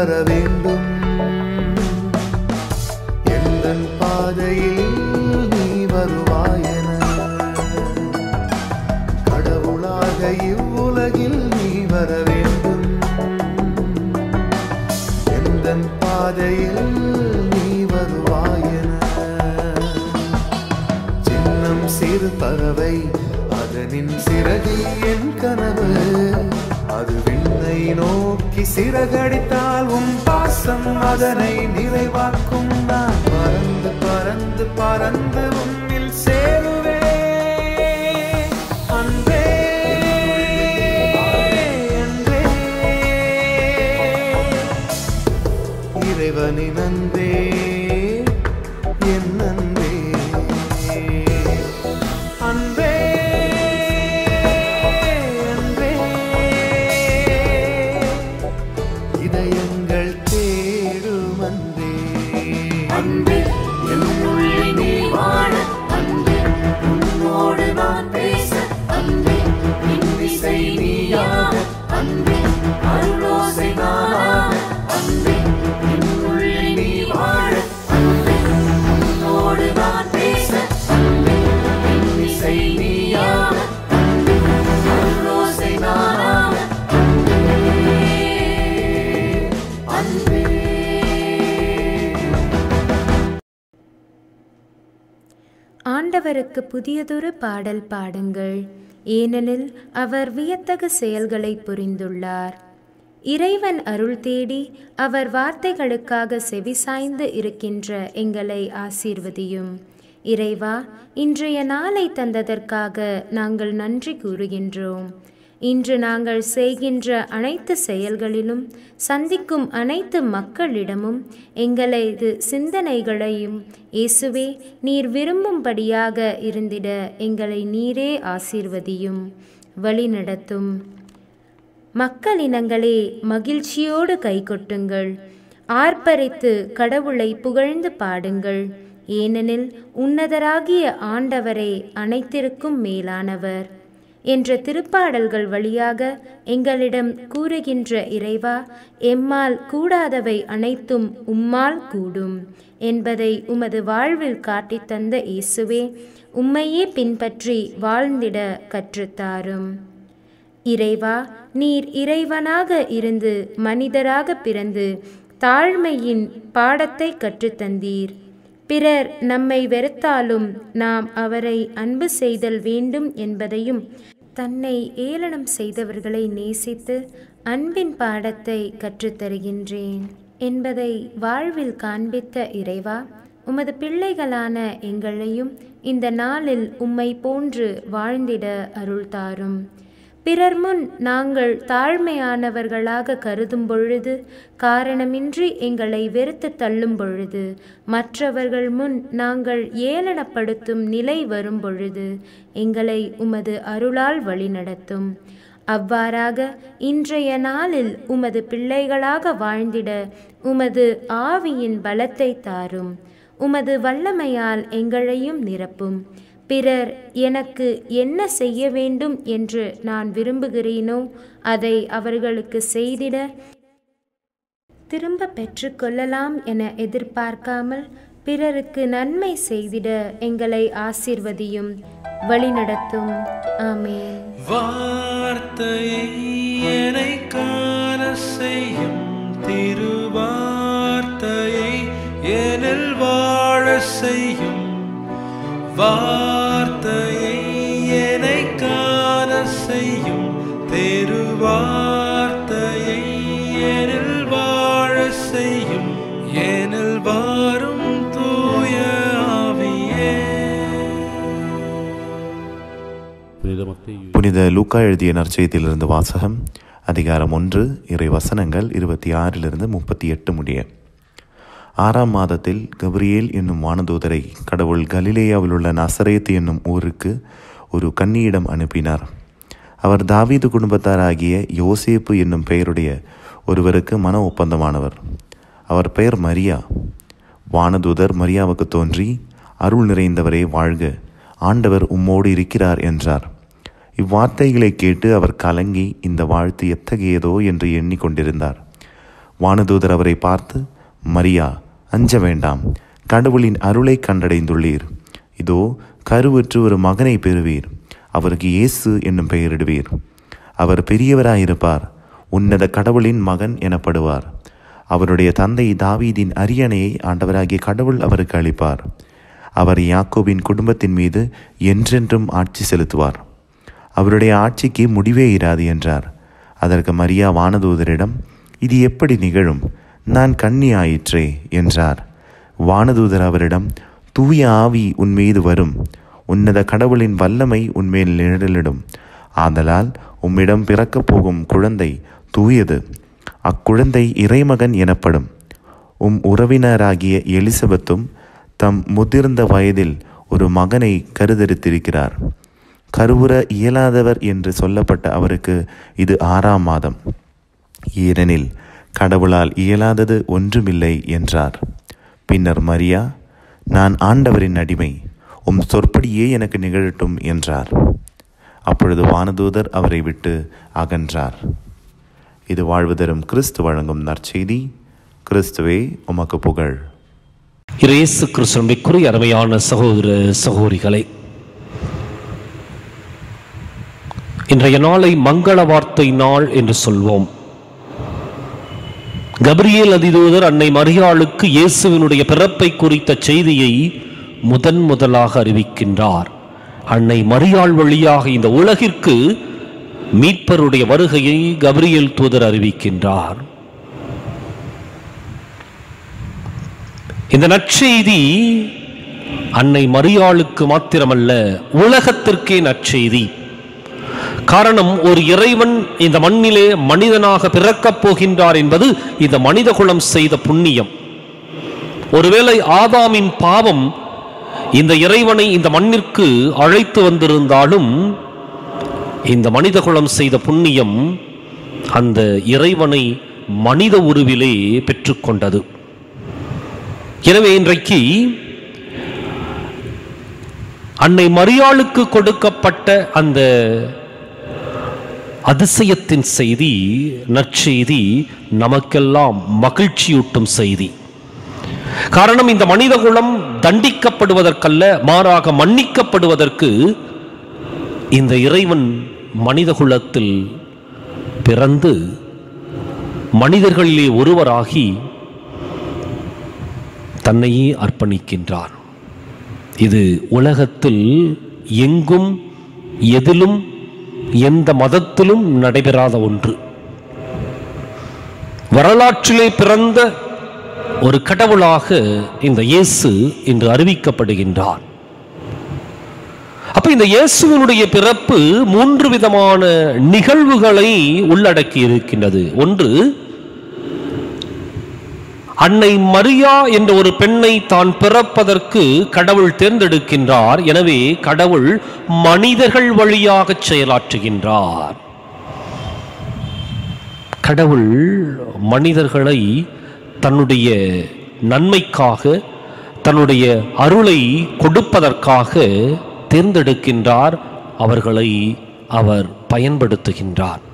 வர வேண்டும் எந்தன் பாதையில் நீ வருவாயென கடவுளாக இவ்வுலகில் நீ வர வேண்டும் எந்தன் பாதையில் நீ வருவாயென சின்னம் சிறு பறவை அதனின் சிறகில் என் கனவு அது விண்ணை நோக்கி சிறகடித்தால் உன் பாசம் அதனை நிறைவாக்கும் நான் பறந்து பறந்து பறந்து உன்னில் சேருவே அன்பே அன்பே இறைவனின் அன்பே என் அன்பே அன்பே அன்பே இதயங்கள் தேடும் அன்பே அன்பே என்னுள்ளே நீ வாழ அன்பே உன்னோடு நான் பேச அன்பே இன்னிசை நீயாக அன்பே அருளோசை நானாக அன்பே என்னுள்ளே நீ வாழ அன்பே உன்னோடு நான் பேச அன்பே இன்னிசை நீயாக அன்பே அருளோசை நானாக அன்பே ஆண்டவருக்கு புதியதொரு பாடல் பாடுங்கள் ஏனெனில் அவர் வியத்தகு செயல்களை புரிந்துள்ளார் இறைவன் அருள் தேடி அவர் வார்த்தைகளுக்காக செவிசாய்ந்து இருக்கின்ற எங்களை ஆசீர்வதியும் இறைவா இன்றைய நாளை தந்ததற்காக நாங்கள் நன்றி கூறுகின்றோம் இன்று நாங்கள் செய்கின்ற அனைத்து செயல்களிலும் சந்திக்கும் அனைத்து மக்களிடமும் எங்களது சிந்தனைகளையும் இயேசுவே நீர் விரும்பும்படியாக இருந்திட எங்களை நீரே ஆசீர்வதியும் வழிநடத்தும் மக்களினங்களே மகிழ்ச்சியோடு கைகொட்டுங்கள் ஆர்ப்பரித்து கடவுளை புகழ்ந்து பாடுங்கள் ஏனெனில் உன்னதராகிய ஆண்டவரே அனைத்திற்கும் மேலானவர் என்ற திருப்பாடல்கள் வழியாக எங்களிடம் கூறுகின்ற இறைவா எம்மால் கூடாதவை அனைத்தும் உம்மால் கூடும் என்பதை உமது வாழ்வில் காட்டித் தந்த இயேசுவே உம்மையே பின்பற்றி வாழ்ந்திட கற்றுத்தாரும் இறைவா நீர் இறைவனாக இருந்து மனிதராக பிறந்து தாழ்மையின் பாடத்தை கற்றுத்தந்தீர் பிறர் நம்மை வெறுத்தாலும் நாம் அவரை அன்பு செய்தல் வேண்டும் என்பதையும் தன்னை ஏளனம் செய்தவர்களை நேசித்து அன்பின் பாடத்தை கற்றுத்தருகின்றேன் என்பதை வாழ்வில் காண்பித்த இறைவா உமது பிள்ளைகளான எங்களையும் இந்த நாளில் உம்மை போன்று வாழ்ந்திட அருள் தாரும் பிறர் முன் நாங்கள் தாழ்மையானவர்களாக கருதும் பொழுது காரணமின்றி எங்களை வெறுத்து தள்ளும் பொழுது மற்றவர்கள் முன் நாங்கள் ஏளனப்படுத்தும் நிலை வரும் பொழுது எங்களை உமது அருளால் வழிநடத்தும் அவ்வாறாக இன்றைய நாளில் உமது பிள்ளைகளாக வாழ்ந்திட உமது ஆவியின் பலத்தை தாரும் உமது வல்லமையால் எங்களையும் நிரப்பும் பிறர் எனக்கு என்ன செய்ய வேண்டும் என்று நான் விரும்புகிறேனோ அதை அவர்களுக்கு செய்திட திரும்ப பெற்றுக்கொள்ளலாம் என எதிர்பார்க்காமல் பிறருக்கு நன்மை செய்திட எங்களை ஆசீர்வதியும் வழிநடத்தும் ஆமேன் வார்த்தையை என்னை காண செய்யும் திருவார்த்தையை எனில் வாழ செய்யும் வார்த்தையை என்னை காண செய்யும் திருவார்த்தையை எனில் வாழ செய்யும் எனில் வாரும் தூய ஆவியே புனித லூக்கா எழுதிய நற்செய்தியிலிருந்து வாசகம் அதிகாரம் ஒன்று இறை வசனங்கள் இருபத்தி ஆறிலிருந்து முப்பத்தி எட்டு முடிய ஆறாம் மாதத்தில் கபிரியேல் என்னும் வானதூதரை கடவுள் கலிலேயாவில் உள்ள நசரேத் என்னும் ஊருக்கு ஒரு கன்னியிடம் அனுப்பினார் அவர் தாவீது குடும்பத்தாராகிய யோசேப்பு என்னும் பெயருடைய ஒருவருக்கு மன ஒப்பந்தமானவர் அவர் பெயர் மரியா வானதூதர் மரியாவுக்கு தோன்றி அருள் நிறைந்தவரே வாழ்க ஆண்டவர் உம்மோடு இருக்கிறார் என்றார் இவ்வார்த்தைகளை கேட்டு அவர் கலங்கி இந்த வாழ்த்து எத்தகையதோ என்று எண்ணிக்கொண்டிருந்தார் வானதூதர் அவரை பார்த்து மரியா அஞ்ச வேண்டாம் கடவுளின் அருளை கண்டடைந்துள்ளீர் இதோ கருவுற்று ஒரு மகனை பெறுவீர் அவருக்கு இயேசு என்னும் பெயரிடுவீர் அவர் பெரியவராயிருப்பார் உன்னத கடவுளின் மகன் எனப்படுவார் அவருடைய தந்தை தாவீதின் அரியணையை ஆண்டவராகிய கடவுள் அவருக்கு அளிப்பார் அவர் யாக்கோபின் குடும்பத்தின் மீது என்றென்றும் ஆட்சி செலுத்துவார் அவருடைய ஆட்சிக்கு முடிவே இராது என்றார் அதற்கு மரியா வானதூதரிடம் இது எப்படி நிகழும் நான் கன்னி ஆயிற்றே என்றார் வானதூதர் அவரிடம் தூய ஆவி உன்மீது வரும் உன்னத கடவுளின் வல்லமை உன்மேல் நிழலிடும் ஆதலால் உம்மிடம் பிறக்கப் போகும் குழந்தை தூயது அக்குழந்தை இறைமகன் எனப்படும் உம் உறவினராகிய எலிசபெத்தும் தம் முதிர்ந்த வயதில் ஒரு மகனை கருதரித்திருக்கிறார் கருவுற இயலாதவர் என்று சொல்லப்பட்ட அவருக்கு இது ஆறாம் மாதம் ஏனெனில் கடவுளால் இயலாதது ஒன்றுமில்லை என்றார் பின்னர் மரியா நான் ஆண்டவரின் அடிமை உம் சொற்படியே எனக்கு நிகழட்டும் என்றார் அப்பொழுது வானதூதர் அவரை விட்டு அகன்றார் இது வாழ்வு தரும் கிறிஸ்து வழங்கும் நற்செய்தி கிறிஸ்துவே உமக்கு புகழ் இயேசு கிறிஸ்துவிற்குரிய அருமையான சகோதர சகோதரிகளே இன்றைய நாளை மங்கள வார்த்தை நாள் என்று சொல்வோம் கபிரியேல் அதிதூதர் அன்னை மரியாளுக்கு இயேசுவினுடைய பிறப்பை குறித்த செய்தியை முதன் முதலாக அறிவிக்கின்றார் அன்னை மரியாள் வழியாக இந்த உலகிற்கு மீட்பருடைய வருகையை கபிரியேல் தூதர் அறிவிக்கின்றார் இந்த நற்செய்தி அன்னை மரியாளுக்கு மாத்திரமல்ல உலகத்திற்கே நற்செய்தி காரணம் ஒரு இறைவன் இந்த மண்ணிலே மனிதனாக பிறக்கப் போகின்றார் என்பது இந்த மனித குலம் செய்த புண்ணியம் ஒருவேளை ஆதாமின் பாவம் இந்த இறைவனை இந்த மண்ணிற்கு அழைத்து வந்திருந்தாலும் இந்த மனித குலம் செய்த புண்ணியம் அந்த இறைவனை மனித உருவிலே பெற்றுக்கொண்டது எனவே இன்றைக்கு அன்னை மரியாளுக்கு கொடுக்கப்பட்ட அந்த அதிசயத்தின் செய்தி நற்செய்தி நமக்கெல்லாம் மகிழ்ச்சியூட்டும் செய்தி காரணம் இந்த மனிதகுலம் தண்டிக்கப்படுவதற்கல்ல மாறாக மன்னிக்கப்படுவதற்கு இந்த இறைவன் மனிதகுலத்தில் பிறந்து மனிதர்களிலே ஒருவராகி தன்னையே அர்ப்பணிக்கின்றார் இது உலகத்தில் எங்கும் எதிலும் எந்த மதத்திலும் நடைபெறாத ஒன்று வரலாற்றிலே பிறந்த ஒரு கடவுளாக இந்த இயேசு இன்று அறிவிக்கப்படுகின்றார் அப்ப இந்த இயேசுவினுடைய பிறப்பு மூன்று விதமான நிகழ்வுகளை உள்ளடக்கி இருக்கின்றது ஒன்று அன்னை மரியா என்ற ஒரு பெண்ணை தான் பிறப்பதற்கு கடவுள் தேர்ந்தெடுக்கின்றார் எனவே கடவுள் மனிதர்கள் வழியாக செயலாற்றுகின்றார் கடவுள் மனிதர்களை தன்னுடைய நன்மைக்காக தன்னுடைய அருளை கொடுப்பதற்காக தேர்ந்தெடுக்கின்றார் அவர்களை அவர் பயன்படுத்துகின்றார்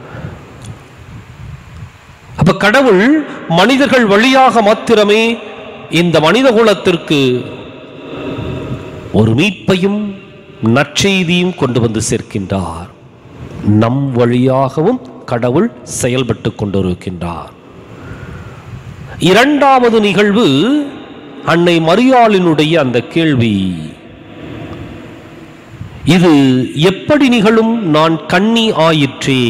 அப்ப கடவுள் மனிதர்கள் வழியாக மாத்திரமே இந்த மனித குலத்திற்கு ஒரு மீட்பையும் நற்செய்தியும் கொண்டு வந்து சேர்க்கின்றார் நம் வழியாகவும் கடவுள் செயல்பட்டு கொண்டிருக்கின்றார் இரண்டாவது நிகழ்வு அன்னை மரியாளினுடைய அந்த கேள்வி இது எப்படி நிகழும் நான் கண்ணி ஆயிற்றே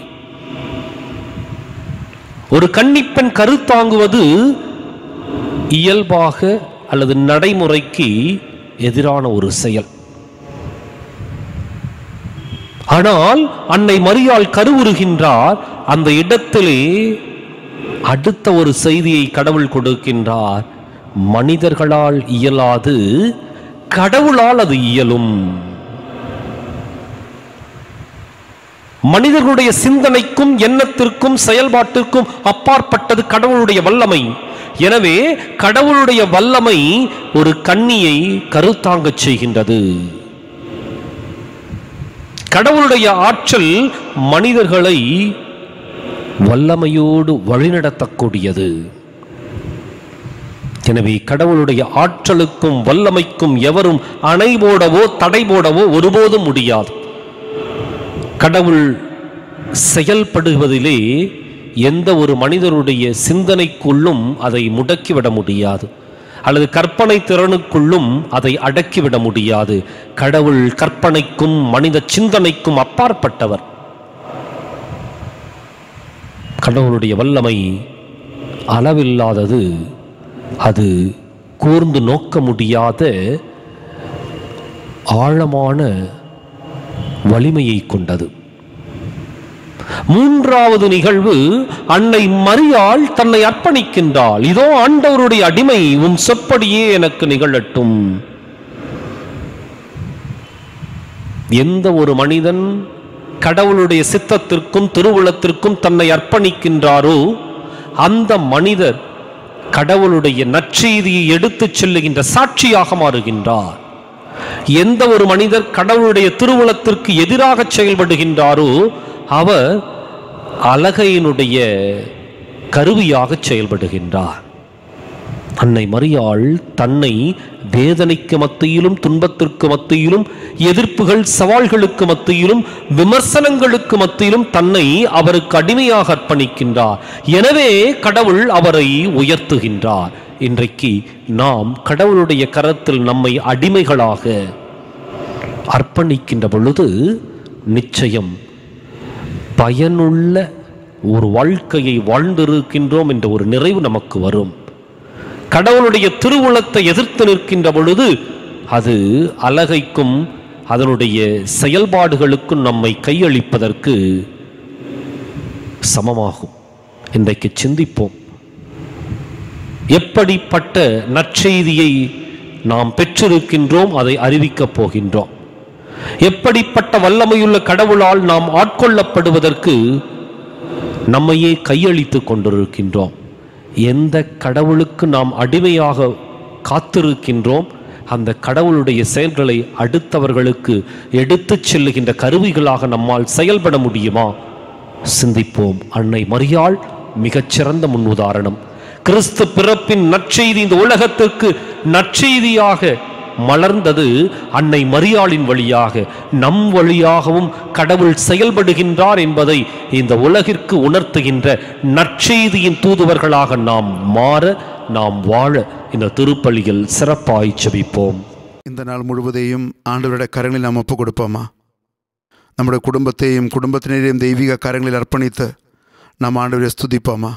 ஒரு கன்னிப்பெண் கருத்தாங்குவது இயல்பாக அல்லது நடைமுறைக்கு எதிரான ஒரு செயல் ஆனால் அன்னை மரியாள் கருவுறுகின்றார் அந்த இடத்திலே அடுத்த ஒரு செய்தியை கடவுள் கொடுக்கின்றார் மனிதர்களால் இயலாது கடவுளால் அது இயலும் மனிதர்களுடைய சிந்தனைக்கும் எண்ணத்திற்கும் செயல்பாட்டிற்கும் அப்பாற்பட்டது கடவுளுடைய வல்லமை எனவே கடவுளுடைய வல்லமை ஒரு கன்னியை கருத்தாங்கச் செய்கின்றது கடவுளுடைய ஆற்றல் மனிதர்களை வல்லமையோடு வழிநடத்தக்கூடியது எனவே கடவுளுடைய ஆற்றலுக்கும் வல்லமைக்கும் எவரும் அணை போடவோ தடை போடவோ ஒருபோதும் முடியாது கடவுள் செயல்படுவதிலே எந்த ஒரு மனிதருடைய சிந்தனைக்குள்ளும் அதை முடக்கிவிட முடியாது அல்லது கற்பனை திறனுக்குள்ளும் அதை அடக்கிவிட முடியாது கடவுள் கற்பனைக்கும் மனித சிந்தனைக்கும் அப்பாற்பட்டவர் கடவுளுடைய வல்லமை அளவில்லாதது அது கூர்ந்து நோக்க முடியாத ஆழமான வலிமையை கொண்டது மூன்றாவது நிகழ்வு அன்னை மரியாள் தன்னை அர்ப்பணிக்கின்றாள் இதோ ஆண்டவருடைய அடிமை உன் சொப்படியே எனக்கு நிகழட்டும் எந்த ஒரு மனிதன் கடவுளுடைய சித்தத்திற்கும் திருவுளத்திற்கும் தன்னை அர்ப்பணிக்கின்றாரோ அந்த மனிதர் கடவுளுடைய நற்செய்தியை எடுத்துச் செல்லுகின்ற சாட்சியாக மாறுகின்றார் எந்த ஒரு மனிதர் கடவுளுடைய திருவுளத்திற்கு எதிராக செயல்படுகின்றாரோ அவர் அழகையினுடைய கருவியாக செயல்படுகின்றார் அன்னை மரியாள் தன்னை வேதனைக்கு மத்தியிலும் துன்பத்திற்கு மத்தியிலும் எதிர்ப்புகள் சவால்களுக்கு மத்தியிலும் விமர்சனங்களுக்கு மத்தியிலும் தன்னை அவருக்கு அடிமையாக அர்ப்பணிக்கின்றார் எனவே கடவுள் அவரை உயர்த்துகின்றார் இன்றைக்கு நாம் கடவுளுடைய கரத்தில் நம்மை அடிமைகளாக அர்ப்பணிக்கின்ற பொழுது நிச்சயம் பயனுள்ள ஒரு வாழ்க்கையை வாழ்ந்திருக்கின்றோம் என்ற ஒரு நிறைவு நமக்கு வரும் கடவுளுடைய திருவுளத்தை எதிர்த்து நிற்கின்ற பொழுது அது அழகைக்கும் அதனுடைய செயல்பாடுகளுக்கும் நம்மை கையளிப்பதற்கு சமமாகும் இன்றைக்கு சிந்திப்போம் எப்படிப்பட்ட நற்செய்தியை நாம் பெற்றிருக்கின்றோம் அதை அறிவிக்கப் போகின்றோம் எப்படிப்பட்ட வல்லமையுள்ள கடவுளால் நாம் ஆட்கொள்ளப்படுவதற்கு நம்மையே கையளித்துக் கொண்டிருக்கின்றோம் எந்த கடவுளுக்கு நாம் அடிமையாக காத்திருக்கின்றோம் அந்த கடவுளுடைய செயல்களை அடுத்தவர்களுக்கு எடுத்துச் செல்லுகின்ற கருவிகளாக நம்மால் செயல்பட முடியுமா சிந்திப்போம் அன்னை மரியாள் மிகச்சிறந்த முன்னுதாரணம் கிறிஸ்து பிறப்பின் நற்செய்தி இந்த உலகத்திற்கு நற்செய்தியாக மலர்ந்தது அன்னை மரியாளின் வழியாக நம் வழியாகவும் கடவுள் செயல்படுகின்றார் என்பதை இந்த உலகிற்கு உணர்த்துகின்ற நற்செய்தியின் தூதுவர்களாக நாம் மாற நாம் வாழ இந்த திருப்பலியில் சிறப்பாய் செபிப்போம் இந்த நாள் முழுவதையும் ஆண்டவருடைய கரங்களில் நாம் ஒப்புக் கொடுப்போமா நம்முடைய குடும்பத்தையும் குடும்பத்தினரையும் தெய்வீக கரங்களில் அர்ப்பணித்து நாம் ஆண்டவரை ஸ்துதிப்போமா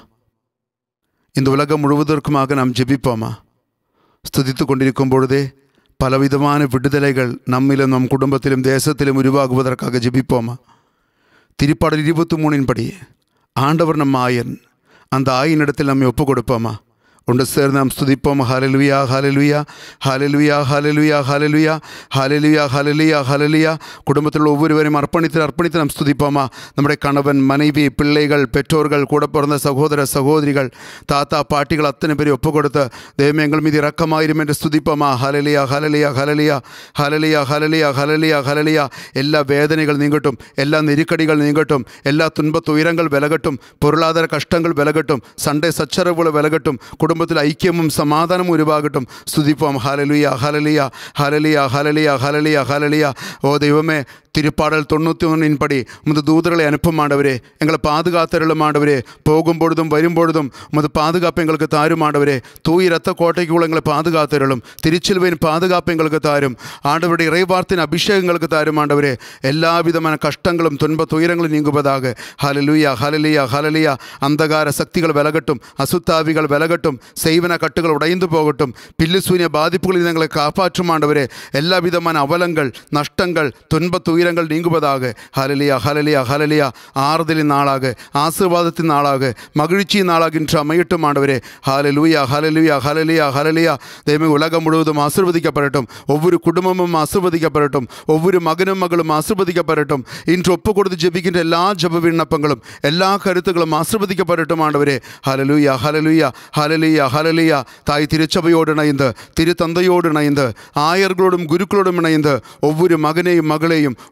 இந்த உலகம் முழுவதற்குமாக நாம் ஜெபிப்போமா ஸ்துதித்து கொண்டிருக்கும் பொழுதே பலவிதமான விடுதலைகள் நம்மிலும் நம் குடும்பத்திலும் தேசத்திலும் உருவாகுவதற்காக ஜெபிப்போமா திருப்பாடல் இருபத்தி மூணின் படி ஆண்டவர் நம் ஆயன் அந்த ஆயினிடத்தில் நம்மை ஒப்பு கொடுப்போமா ஒன்று சேர்ந்து நாம் ஸ்துதிப்போம் ஹalleluya ஹalleluya ஹalleluya ஹalleluya ஹalleluya ஹalleluya ஹalleluya ஹalleluya குடும்பத்தில் ஒவ்வொருவரையும் அர்ப்பணித்து அர்ப்பணித்து நாம் ஸ்துதிப்போமா நம்முடைய கணவன் மனைவி பிள்ளைகள் பெற்றோர்கள் கூட பிறந்த சகோதர சகோதரிகள் தாத்தா பாட்டிகள் அத்தனை பேரை ஒப்பு கொடுத்த தெய்வம் எங்கள் மீது இரக்கமாயிரும் என்று ஸ்துதிப்போமா ஹalleluya ஹalleluya ஹalleluya ஹalleluya ஹalleluya ஹalleluya ஹalleluya எல்லா வேதனைகள் நீங்கட்டும் எல்லா நெருக்கடிகள் நீங்கட்டும் எல்லா துன்ப துயரங்கள் விலகட்டும் பொருளாதார கஷ்டங்கள் விலகட்டும் சண்டை சச்சரவுகள் விலகட்டும் குடும்பத்தில் ஐக்கியமும் சமாதானமும் உருவாகட்டும் ஸ்துதிப்போம் ஹalleluya ஹalleluya ஹalleluya ஹalleluya ஹalleluya ஹalleluya ஓ தெய்வமே திருப்பாடல் தொண்ணூற்றி ஒன்றின் படி உமது தூதர்களை அனுப்பும் ஆண்டவரே எங்களை பாதுகாத்தருளும் ஆண்டவரே போகும் பொழுதும் வரும் பொழுதும் உமது பாதுகாப்பு எங்களுக்கு தாரும் ஆண்டவரே தூய் ரத்த கோட்டைக்குள்ள எங்களை பாதுகாத்தருளும் திருச்சிலுவையின் பாதுகாப்பு எங்களுக்கு தாரும் ஆண்டவருடைய இறைவார்த்தின் அபிஷேகங்களுக்கு தாரும் ஆண்டவரே எல்லா விதமான கஷ்டங்களும் துன்ப துயரங்களும் நீங்குவதாக ஹalleluya ஹalleluya ஹalleluya அந்தகார சக்திகள் விலகட்டும் அசுத்தாவிகள் விலகட்டும் செய்வன கட்டுகள் உடைந்து போகட்டும் பில்லு சூனிய பாதிப்புகளில் எங்களை காப்பாற்றும் ஆண்டவரே எல்லா விதமான அவலங்கள் நஷ்டங்கள் துன்ப துயரங்கள் நீங்குவதாக ஹலலியா ஹலலியா ஹலலியா ஆறுதலின் நாளாக ஆசீர்வாதத்தின் நாளாக மகிழ்ச்சியின் நாளாக இன்று அமையட்டும் ஆண்டவரே ஹalleluya ஹalleluya ஹalleluya ஹalleluya தெய்வமே உலகம் முழுவதும் ஆசீர்வதிக்கப்படட்டும் ஒவ்வொரு குடும்பமும் ஆசீர்வதிக்கப்படட்டும் ஒவ்வொரு மகனும் மகளும் ஆசீர்வதிக்கப்படட்டும் இன்று ஒப்பு கொடுத்து ஜெபிக்கின்ற எல்லா ஜெப விண்ணப்பங்களும் எல்லா கருத்துக்களும் ஆசீர்வதிக்கப்படட்டும் ஆண்டவரே ஹalleluya ஹalleluya ஹalleluya ஹalleluya தாய் திருச்சபையோடு இணைந்து திரு தந்தையோடு இணைந்து ஆயர்களோடும் குருக்களோடும் இணைந்து ஒவ்வொரு மகனையும் மகளையும்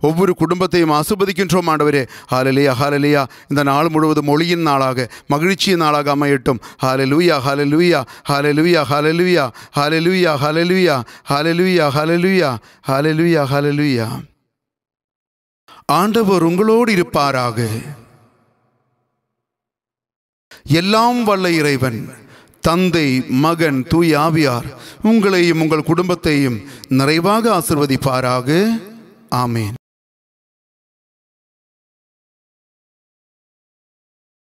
ஒவ்வொரு குடும்பத்தையும் ஆசிர்வதிக்கின்றோம் ஆண்டவரே ஹாலலியா ஹாலலியா இந்த நாள் முழுவதும் ஒளியின் நாளாக மகிழ்ச்சியின் நாளாக அமையட்டும் hallelujah hallelujah hallelujah hallelujah hallelujah hallelujah hallelujah hallelujah hallelujah hallelujah ஆண்டவர் உங்களோடு இருப்பாராக எல்லாம் வல்ல இறைவன் தந்தை மகன் தூய் ஆவியார் உங்களையும் உங்கள் குடும்பத்தையும் நிறைவாக ஆசிர்வதிப்பாராக ஆமேன்